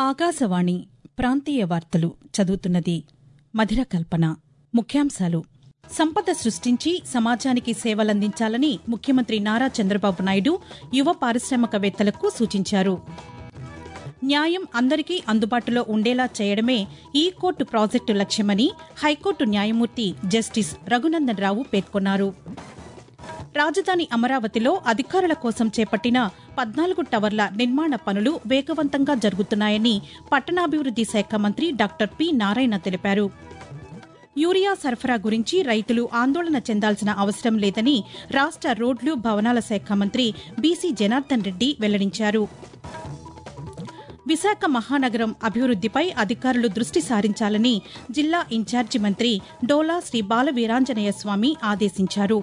ఆకాశవాణి ప్రాంతీయ వార్తలు చదువుతున్నది మధిర కల్పన ముఖ్యాంశాలు సంపద సృష్టించి సమాజానికి సేవలందించాలని ముఖ్యమంత్రి నారా చంద్రబాబు నాయుడు యువ పారిశ్రామికవేత్తలకు సూచించారు న్యాయం అందరికీ అందుబాటులో ఉండేలా చేయడమే ఈ కోర్టు ప్రాజెక్టు లక్ష్యమని హైకోర్టు న్యాయమూర్తి జస్టిస్ రఘునందన్ రావు పేర్కొన్నారు రాజధాని అమరావతిలో అధికారుల కోసం చేపట్టిన పద్నాలుగు టవర్ల నిర్మాణ పనులు వేగవంతంగా జరుగుతున్నాయని పట్టణాభివృద్ది శాఖ మంత్రి డాక్టర్ పి నారాయణ తెలిపారు యూరియా సరఫరా గురించి రైతులు ఆందోళన చెందాల్సిన అవసరం లేదని రాష్ట రోడ్లు భవనాల శాఖ మంత్రి బీసీ జనార్దన్ రెడ్డి వెల్లడించారు విశాఖ మహానగరం అభివృద్దిపై అధికారులు దృష్టి సారించాలని జిల్లా ఇన్ఛార్జి మంత్రి డోలా శ్రీ బాల వీరాంజనేయ స్వామి ఆదేశించారు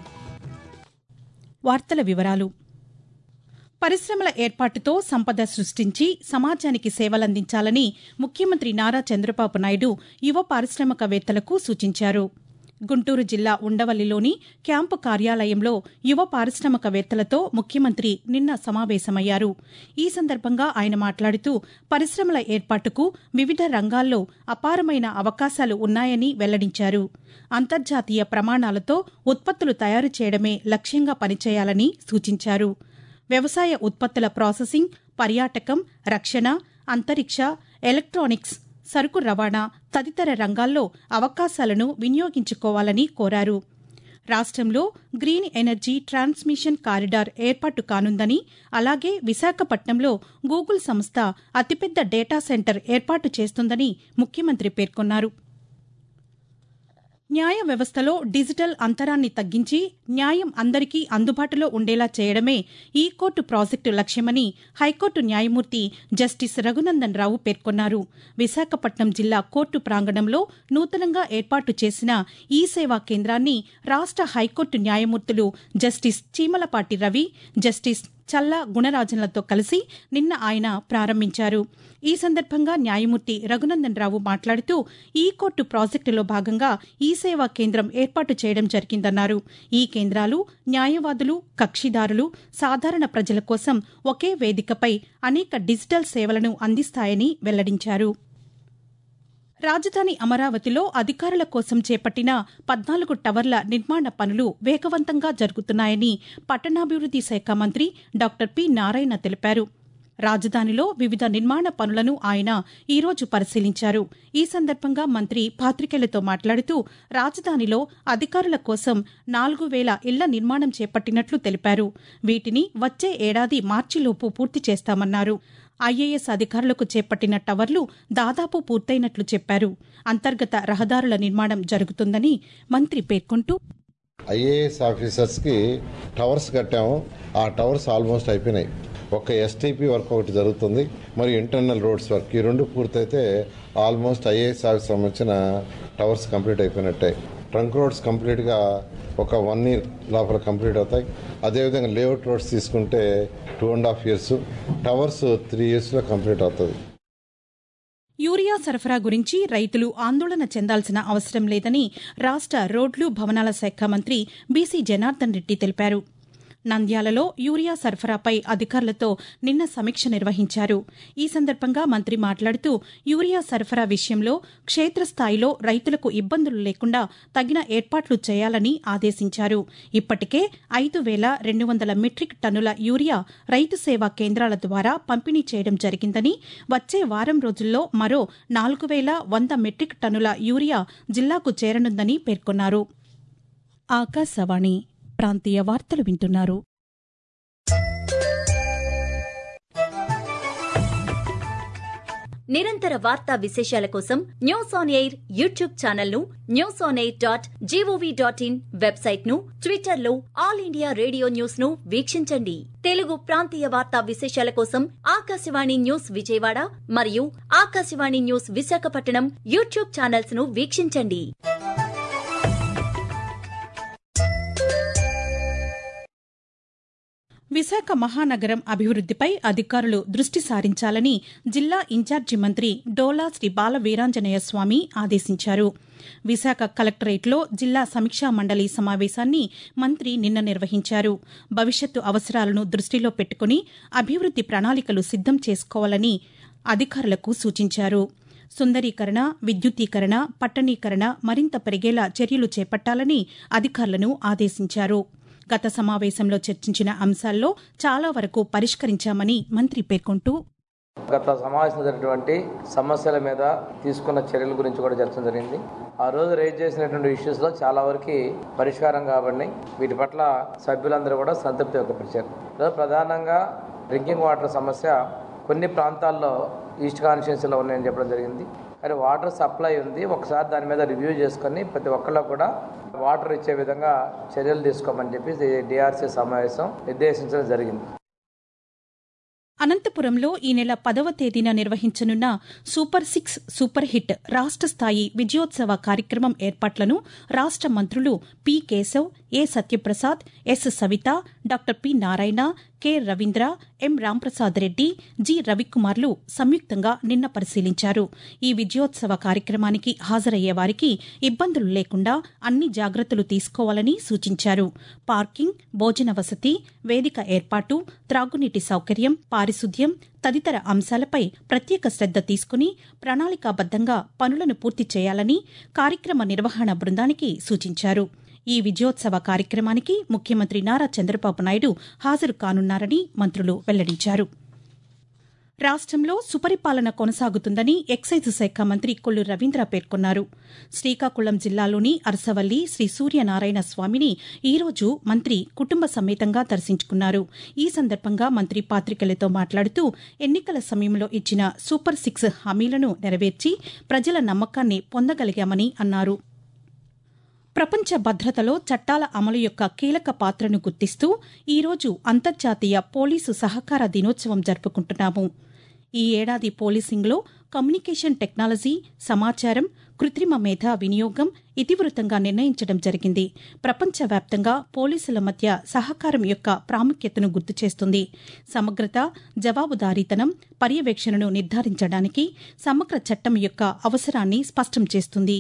వార్తల వివరాలు పరిశ్రమల ఏర్పాటుతో సంపద సృష్టించి సమాజానికి సేవలందించాలని ముఖ్యమంత్రి నారా చంద్రబాబు నాయుడు యువ పారిశ్రామికవేత్తలకు సూచించారు గుంటూరు జిల్లా ఉండవల్లిలోని క్యాంపు కార్యాలయంలో యువ పారిశ్రామికవేత్తలతో ముఖ్యమంత్రి నిన్న సమావేశమయ్యారు ఈ సందర్భంగా ఆయన మాట్లాడుతూ పరిశ్రమల ఏర్పాటుకు వివిధ రంగాల్లో అపారమైన అవకాశాలు ఉన్నాయని వెల్లడించారు అంతర్జాతీయ ప్రమాణాలతో ఉత్పత్తులు తయారు చేయడమే లక్ష్యంగా పనిచేయాలని సూచించారు వ్యవసాయ ఉత్పత్తుల ప్రాసెసింగ్ పర్యాటకం రక్షణ అంతరిక్ష ఎలక్ట్రానిక్స్ సరుకు రవాణా తదితర రంగాల్లో అవకాశాలను వినియోగించుకోవాలని కోరారు రాష్ట్రంలో గ్రీన్ ఎనర్జీ ట్రాన్స్మిషన్ కారిడార్ ఏర్పాటు కానుందని అలాగే విశాఖపట్నంలో గూగుల్ సంస్థ అతిపెద్ద డేటా సెంటర్ ఏర్పాటు చేస్తుందని ముఖ్యమంత్రి పేర్కొన్నారు న్యాయ వ్యవస్థలో డిజిటల్ అంతరాన్ని తగ్గించి న్యాయం అందరికీ అందుబాటులో ఉండేలా చేయడమే ఈ కోర్టు ప్రాజెక్టు లక్ష్యమని హైకోర్టు న్యాయమూర్తి జస్టిస్ రఘునందన్ రావు పేర్కొన్నారు విశాఖపట్నం జిల్లా కోర్టు ప్రాంగణంలో నూతనంగా ఏర్పాటు చేసిన ఈ సేవా కేంద్రాన్ని రాష్ట హైకోర్టు న్యాయమూర్తులు జస్టిస్ చీమలపాటి రవి జస్టిస్ చల్లా గుణరాజన్లతో కలిసి నిన్న ఆయన ప్రారంభించారు ఈ సందర్భంగా న్యాయమూర్తి రఘునందన్ రావు మాట్లాడుతూ ఈ కోర్టు ప్రాజెక్టులో భాగంగా ఈ సేవా కేంద్రం ఏర్పాటు చేయడం జరిగిందన్నారు ఈ కేంద్రాలు న్యాయవాదులు కక్షిదారులు సాధారణ ప్రజల కోసం ఒకే వేదికపై అనేక డిజిటల్ సేవలను అందిస్తాయని వెల్లడించారు రాజధాని అమరావతిలో అధికారుల కోసం చేపట్టిన పద్నాలుగు టవర్ల నిర్మాణ పనులు వేగవంతంగా జరుగుతున్నాయని పట్టణాభివృద్ది శాఖ మంత్రి డాక్టర్ పి నారాయణ తెలిపారు రాజధానిలో వివిధ నిర్మాణ పనులను ఆయన ఈరోజు పరిశీలించారు ఈ సందర్భంగా మంత్రి పాతికేయులతో మాట్లాడుతూ రాజధానిలో అధికారుల కోసం నాలుగు వేల ఇళ్ల నిర్మాణం చేపట్టినట్లు తెలిపారు వీటిని వచ్చే ఏడాది మార్చిలోపు పూర్తి చేస్తామన్నారు ఐఏఎస్ అధికారులకు చేపట్టిన టవర్లు దాదాపు పూర్తయినట్లు చెప్పారు అంతర్గత రహదారుల నిర్మాణం జరుగుతుందని మంత్రి పేర్కొంటూ ఐఏఎస్ ఆఫీసర్స్కి టవర్స్ కట్టాము ఆ టవర్స్ ఆల్మోస్ట్ అయిపోయినాయి ఒక ఎస్టీపీ వర్క్ ఒకటి జరుగుతుంది మరియు ఇంటర్నల్ రోడ్స్ వర్క్ ఈ రెండు పూర్తయితే ఆల్మోస్ట్ ఐఏఎస్ ఆఫీస్ సంబంధించిన టవర్స్ కంప్లీట్ అయిపోయినట్టే ట్రంక్ రోడ్స్ కంప్లీట్గా ఒక వన్ ఇయర్ లోపల కంప్లీట్ అవుతాయి అదేవిధంగా లేఅవుట్ రోడ్స్ తీసుకుంటే two and half years towers three ఇయర్స్లో కంప్లీట్ అవుతుంది యూరియా సరఫరా గురించి రైతులు ఆందోళన చెందాల్సిన అవసరం లేదని రాష్ట రోడ్లు భవనాల శాఖ మంత్రి బీసీ జనార్దన్ రెడ్డి తెలిపారు నంద్యాలలో యూరియా సరఫరాపై అధికారులతో నిన్న సమీక్ష నిర్వహించారు ఈ సందర్భంగా మంత్రి మాట్లాడుతూ యూరియా సరఫరా విషయంలో క్షేత్రస్థాయిలో రైతులకు ఇబ్బందులు లేకుండా తగిన ఏర్పాట్లు చేయాలని ఆదేశించారు ఇప్పటికే ఐదు వేల రెండు వందల మెట్రిక్ టన్నుల యూరియా రైతు సేవా కేంద్రాల ద్వారా పంపిణీ చేయడం జరిగిందని వచ్చే వారం రోజుల్లో మరో నాలుగు వేల వంద మెట్రిక్ టన్నుల యూరియా జిల్లాకు చేరనుందని పేర్కొన్నారు ఆకాశవాణి ప్రాంతీయ వార్తలు వింటున్నారు నిరంతర వార్తా విశేషాల కోసం News On Air YouTube channel ను News On Air dot G O V dot in website ను ట్విట్టర్ లో ఆల్ ఇండియా రేడియో న్యూస్ ను వీక్షించండి తెలుగు ప్రాంతీయ వార్తా విశేషాల కోసం ఆకాశవాణి న్యూస్ విజయవాడ మరియు Akashvani news Visakhapatnam YouTube channels ను వీక్షించండి విశాఖ మహానగరం అభివృద్దిపై అధికారులు దృష్టి సారించాలని జిల్లా ఇన్ఛార్జి మంత్రి డోలా శ్రీ బాల వీరాంజనేయ స్వామి ఆదేశించారు విశాఖ కలెక్టరేట్లో జిల్లా సమీక్షా మండలి సమావేశాన్ని మంత్రి నిన్న నిర్వహించారు భవిష్యత్తు అవసరాలను దృష్టిలో పెట్టుకుని అభివృద్ది ప్రణాళికలు సిద్దం చేసుకోవాలని అధికారులకు సూచించారు సుందరీకరణ విద్యుద్దీకరణ పట్టణీకరణ మరింత పెరిగేలా చర్యలు చేపట్టాలని అధికారులను ఆదేశించారు గత సమావేశంలో చర్చించిన అంశాల్లో చాలా వరకు పరిష్కరించామని మంత్రి పేర్కొంటూ గత సమావేశంలో జరిగినటువంటి సమస్యల మీద తీసుకున్న చర్యల గురించి కూడా చర్చ జరిగింది ఆ రోజు రైజ్ చేసినటువంటి ఇష్యూస్లో చాలా వరకు పరిష్కారం కాబడినాయి వీటి పట్ల సభ్యులందరూ కూడా సంతృప్తి వ్యక్తపరిచారు ఈరోజు ప్రధానంగా డ్రింకింగ్ వాటర్ సమస్య కొన్ని ప్రాంతాల్లో ఈస్ట్ కాన్స్టిట్యున్సీలో ఉన్నాయని చెప్పడం జరిగింది కానీ వాటర్ సప్లై ఉంది ఒకసారి దాని మీద రివ్యూ చేసుకొని ప్రతి ఒక్కళ్ళు కూడా వాటర్ ఇచ్చే విధంగా చర్యలు తీసుకోమని చెప్పి డిఆర్సీ సమావేశం నిర్దేశించడం జరిగింది అనంతపురంలో ఈ నెల పదవ తేదీన నిర్వహించనున్న సూపర్ సిక్స్ సూపర్ హిట్ రాష్ట స్థాయి విజయోత్సవ కార్యక్రమం ఏర్పాట్లను రాష్ట మంత్రులు P Keshav A Satyaprasad S Savitha doctor P Narayana K Ravindra M Ramprasad Reddy G రవికుమార్లు సంయుక్తంగా నిన్న పరిశీలించారు ఈ విజయోత్సవ కార్యక్రమానికి హాజరయ్యే వారికి ఇబ్బందులు లేకుండా అన్ని జాగ్రత్తలు తీసుకోవాలని సూచించారు పార్కింగ్ భోజన వసతి వేదిక ఏర్పాటు త్రాగునీటి సౌకర్యం పారిశుద్ధ్యం తదితర అంశాలపై ప్రత్యేక శ్రద్ద తీసుకుని ప్రణాళికాబద్దంగా పనులను పూర్తి చేయాలని కార్యక్రమ నిర్వహణ బృందానికి సూచించారు ఈ విజయోత్సవ కార్యక్రమానికి ముఖ్యమంత్రి నారా చంద్రబాబు నాయుడు హాజరు కానున్నారని మంత్రులు వెల్లడించారు రాష్ట్రంలో సుపరిపాలన కొనసాగుతుందని ఎక్సైజ్ శాఖ మంత్రి కొల్లు రవీంద్ర పేర్కొన్నారు శ్రీకాకుళం జిల్లాలోని అరసవల్లి శ్రీ సూర్యనారాయణ స్వామిని ఈరోజు మంత్రి కుటుంబ సమేతంగా దర్శించుకున్నారు ఈ సందర్భంగా మంత్రి పాతికేయులతో మాట్లాడుతూ ఎన్నికల సమయంలో ఇచ్చిన సూపర్ సిక్స్ హామీలను నెరవేర్చి ప్రజల నమ్మకాన్ని పొందగలిగామని అన్నారు ప్రపంచ భద్రతలో చట్టాల అమలు యొక్క కీలక పాత్రను గుర్తిస్తూ ఈరోజు అంతర్జాతీయ పోలీసు సహకార దినోత్సవం జరుపుకుంటున్నాము ఈ ఏడాది పోలీసింగ్లో కమ్యూనికేషన్ టెక్నాలజీ సమాచారం కృత్రిమ మేధ వినియోగం ఇతివృత్తంగా నిర్ణయించడం జరిగింది ప్రపంచవ్యాప్తంగా పోలీసుల మధ్య సహకారం యొక్క ప్రాముఖ్యతను గుర్తు చేస్తుంది సమగ్రత జవాబుదారీతనం పర్యవేక్షణను నిర్ధారించడానికి సమగ్ర చట్టం యొక్క అవసరాన్ని స్పష్టం చేస్తుంది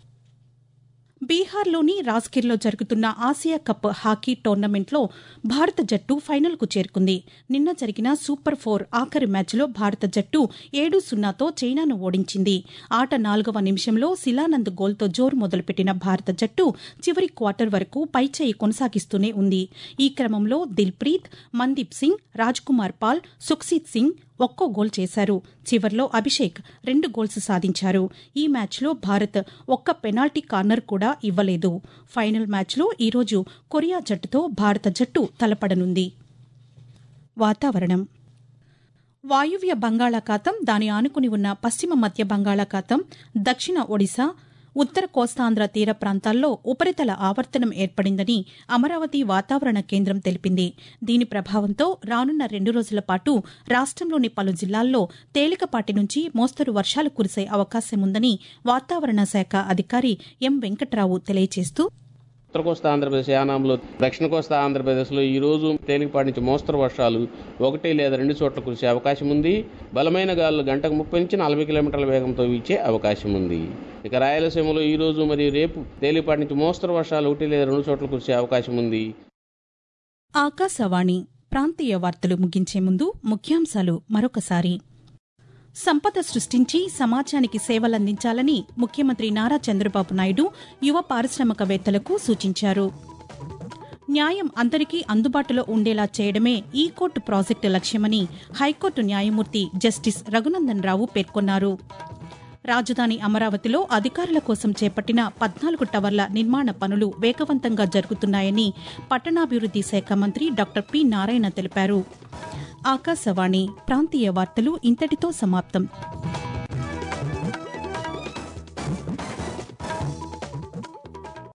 బీహార్లోని రాజ్గిర్లో జరుగుతున్న ఆసియా కప్ హాకీ టోర్నమెంట్లో భారత జట్టు ఫైనల్కు చేరుకుంది నిన్న జరిగిన సూపర్ ఫోర్ ఆఖరి మ్యాచ్లో భారత జట్టు ఏడు సున్నాతో చైనాను ఓడించింది ఆట నాలుగవ నిమిషంలో శిలానంద్ గోల్తో జోరు మొదలుపెట్టిన భారత జట్టు చివరి క్వార్టర్ వరకు పైచేయి కొనసాగిస్తూనే ఉంది ఈ క్రమంలో దిల్ప్రీత్ మందీప్ సింగ్ రాజ్ కుమార్ పాల్ సుఖ్సీత్ సింగ్ ఒక్కో గోల్ చేశారు చివర్లో అభిషేక్ రెండు గోల్స్ సాధించారు ఈ మ్యాచ్లో భారత్ ఒక్క పెనాల్టీ కార్నర్ కూడా ఇవ్వలేదు ఫైనల్ మ్యాచ్లో ఈరోజు కొరియా జట్టుతో భారత జట్టు తలపడనుంది వాతావరణం వాయువ్య బంగాళాఖాతం దాని ఆనుకుని ఉన్న పశ్చిమ మధ్య బంగాళాఖాతం దక్షిణ ఒడిశా ఉత్తర కోస్తాంధ్ర తీర ప్రాంతాల్లో ఉపరితల ఆవర్తనం ఏర్పడిందని అమరావతి వాతావరణ కేంద్రం తెలిపింది దీని ప్రభావంతో రానున్న రెండు రోజుల పాటు రాష్టంలోని పలు జిల్లాల్లో తేలికపాటి నుంచి మోస్తరు వర్షాలు కురిసే అవకాశముందని వాతావరణ శాఖ అధికారి ఎం వెంకట్రావు తెలియజేస్తూ ఉత్తర కోస్తా ఆంధ్రప్రదేశ్ యానాంలో దక్షిణ కోస్తా ఆంధ్రప్రదేశ్లో ఈ రోజు తేలికపాటి నుంచి మోస్తరు వర్షాలు ఒకటి లేదా రెండు చోట్ల కురిసే అవకాశం ఉంది బలమైన గాలులు గంటకు ముప్పై నుంచి నలభై కిలోమీటర్ల వేగంతో వీచే అవకాశం ఉంది ఇక రాయలసీమలో ఈ రోజు మరియు రేపు తేలికపాటి నుంచి మోస్తరు వర్షాలు ఒకటి లేదా రెండు చోట్ల కురిసే అవకాశం ఉంది ఆకాశవాణి ప్రాంతీయ వార్తలు ముగించే ముందు ముఖ్యాంశాలు మరొకసారి సంపద సృష్టించి సమాజానికి సేవలందించాలని ముఖ్యమంత్రి నారా చంద్రబాబు నాయుడు యువ పారిశ్రామికవేత్తలకు సూచించారు న్యాయం అందరికీ అందుబాటులో ఉండేలా చేయడమే ఈ కోర్టు ప్రాజెక్టు లక్ష్యమని హైకోర్టు న్యాయమూర్తి జస్టిస్ రఘునందన్ రావు పేర్కొన్నారు రాజధాని అమరావతిలో అధికారుల కోసం చేపట్టిన పద్నాలుగు టవర్ల నిర్మాణ పనులు వేగవంతంగా జరుగుతున్నాయని పట్టణాభివృద్ది శాఖ మంత్రి డాక్టర్ పి నారాయణ తెలిపారు ఆకాశవాణి ప్రాంతీయ వార్తలు ఇంతటితో సమాప్తం